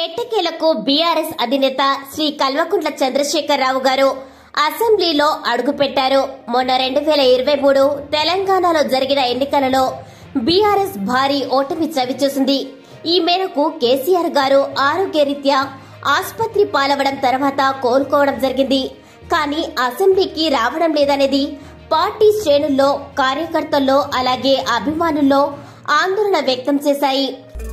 ఎట్టకేలకు బీఆర్ఎస్ అధినేత శ్రీ కల్వకుంట్ల చంద్రశేఖరరావు గారు అసెంబ్లీలో అడుగుపెట్టారు మొన్న రెండు వేల ఇరవై మూడు తెలంగాణలో జరిగిన ఎన్నికలలో బీఆర్ఎస్ భారీ ఓటమి చవిచూసింది ఈ మేరకు కేసీఆర్ గారు ఆరోగ్యరీత్యా ఆసుపత్రి పాలవడం తర్వాత కోలుకోవడం జరిగింది కానీ అసెంబ్లీకి రావడం లేదనేది పార్టీ శ్రేణుల్లో కార్యకర్తల్లో అలాగే అభిమానుల్లో ఆందోళన వ్యక్తం చేశాయి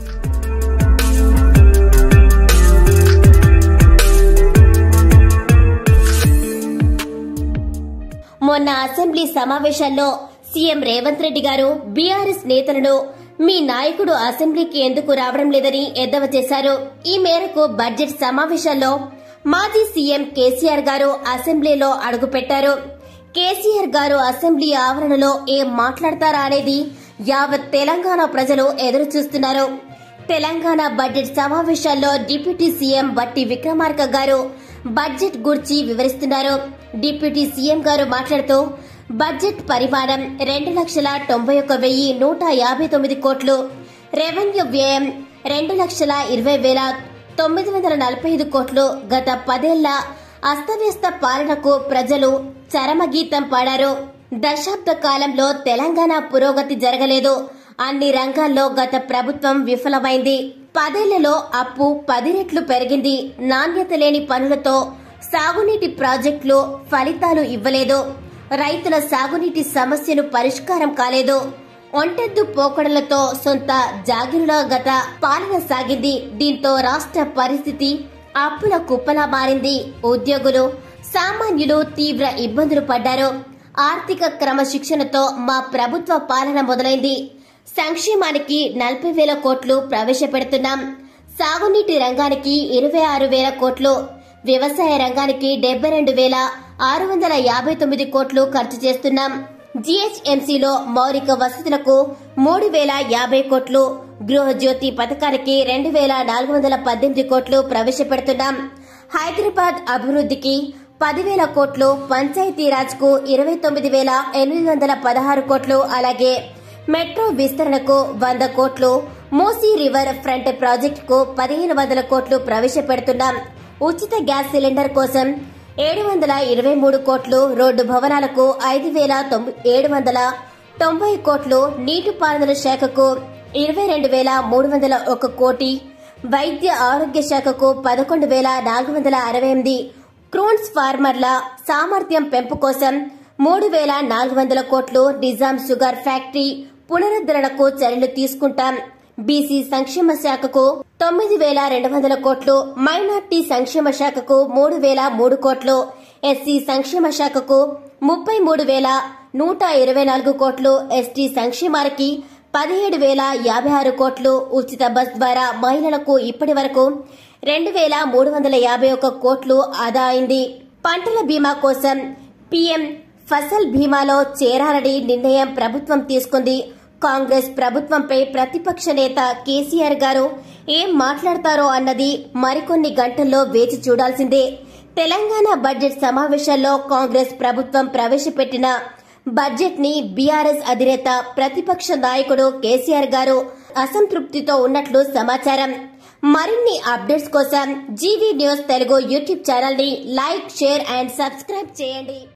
మొన్న అసెంబ్లీ సమావేశాల్లో సీఎం రేవంత్ రెడ్డి గారు బీఆర్ఎస్ నేతలను మీ నాయకుడు అసెంబ్లీకి ఎందుకు రావడం లేదని ఎద్దవ చేశారు ఈ మేరకు బడ్జెట్ సమావేశాల్లో మాజీ సీఎం కేసీఆర్ గారు అసెంబ్లీలో అడుగుపెట్టారు కేసీఆర్ గారు అసెంబ్లీ ఆవరణలో ఏం మాట్లాడతారా అనేది యావత్ తెలంగాణ ప్రజలు ఎదురు చూస్తున్నారు తెలంగాణ బడ్జెట్ సమావేశాల్లో డిప్యూటీ సీఎం బట్టి విక్రమార్క గారు బడ్జెట్ గురించి వివరిస్తున్నారు డిప్యూటీ సీఎం గారు మాట్లాడుతూ బడ్జెట్ పరిమాణం రెండు లక్షల తొంభై ఒక్క వెయ్యి నూట యాభై తొమ్మిది కోట్లు రెవెన్యూ వ్యయం రెండు లక్షల ఇరవై వేల తొమ్మిది వందల నలభై ఐదు కోట్లు గత పదేళ్ల అస్తవ్యస్త పాలనకు ప్రజలు చరమగీతం పాడారు దశాబ్ద కాలంలో తెలంగాణ పురోగతి జరగలేదు అన్ని రంగాల్లో గత ప్రభుత్వం విఫలమైంది పదేళ్లలో అప్పు పది రెట్లు పెరిగింది నాణ్యత లేని పనులతో సాగునీటి ప్రాజెక్టులు ఫలితాలు ఇవ్వలేదు రైతుల సాగునీటి సమస్యలు పరిష్కారం కాలేదు ఒంటెద్దు పోకడలతో సొంత జాగిరుల గత పాలన సాగింది దీంతో రాష్ట్ర పరిస్థితి అప్పుల కుప్పలా మారింది ఉద్యోగులు సామాన్యులు తీవ్ర ఇబ్బందులు పడ్డారు ఆర్థిక క్రమశిక్షణతో మా ప్రభుత్వ పాలన మొదలైంది సంక్షేమానికి నలభై వేల కోట్లు ప్రవేశపెడుతున్నాం సాగునీటి రంగానికి ఇరవై ఆరు వేల కోట్లు వ్యవసాయ రంగానికి డెబ్బై రెండు వేల ఆరు వందల యాభై తొమ్మిది కోట్లు ఖర్చు చేస్తున్నాం జీహెచ్ఎంసీలో మౌలిక వసతులకు మూడు వేల యాభై కోట్లు గృహజ్యోతి పథకానికి రెండు వేల నాలుగు వందల పద్దెనిమిది కోట్లు ప్రవేశపెడుతున్నాం హైదరాబాద్ అభివృద్ధికి పదివేల కోట్లు పంచాయతీరాజ్ కు ఇరవై తొమ్మిది వేల ఎనిమిది వందల పదహారు కోట్లు అలాగే మెట్రో విస్తరణకు వంద కోట్లు మూసీ రివర్ ఫ్రంట్ ప్రాజెక్టుకు పదిహేను వందల కోట్లు ప్రవేశపెడుతున్నాం ఉచిత గ్యాస్ సిలిండర్ కోసం ఏడు వందల ఇరవై మూడు కోట్లు రోడ్డు భవనాలకు ఐదు వేల ఏడు వందల తొంభై కోట్లు నీటిపారుదల శాఖకు ఇరవై రెండు వేల మూడు వందల ఒక కోటి వైద్య ఆరోగ్య శాఖకు పదకొండు వేల నాలుగు వందల అరవై ఎనిమిది క్రూన్స్ ఫార్మర్ల సామర్థ్యం పెంపు కోసం మూడు వేల నాలుగు వందల కోట్లు నిజాం షుగర్ ఫ్యాక్టరీ పునరుద్ధరణకు చర్యలు తీసుకుంటాం బీసీ సంక్షేమ శాఖకు తొమ్మిది వేల రెండు వందల కోట్లు మైనార్టీ సంక్షేమ శాఖకు మూడు వేల మూడు కోట్లు ఎస్సీ సంక్షేమ శాఖకు ముప్పై మూడు వేల నూట ఇరవై నాలుగు కోట్లు ఎస్టీ సంక్షేమానికి పదిహేడు వేల యాభై ఆరు కోట్లు ఉచిత బస్ ద్వారా మహిళలకు ఇప్పటి వరకు రెండు వేల మూడు వందల యాభై ఒక్క కోట్లు ఆదా అయింది పంటల బీమా కోసం పీఎం ఫసల్ బీమాలో చేరాలని నిర్ణయం ప్రభుత్వం తీసుకుంది కాంగ్రెస్ ప్రభుత్వంపై ప్రతిపక్ష నేత కేసీఆర్ గారు ఏం మాట్లాడతారో అన్నది మరికొన్ని గంటల్లో వేచి చూడాల్సిందే తెలంగాణ బడ్జెట్ సమావేశాల్లో కాంగ్రెస్ ప్రభుత్వం ప్రవేశపెట్టిన బడ్జెట్ ని బీఆర్ఎస్ అధినేత ప్రతిపక్ష నాయకుడు కేసీఆర్ గారు అసంతృప్తితో ఉన్నట్లు సమాచారం మరిన్ని అప్డేట్స్ కోసం GV news Telugu YouTube channel ని లైక్ షేర్ అండ్ సబ్స్క్రైబ్ చేయండి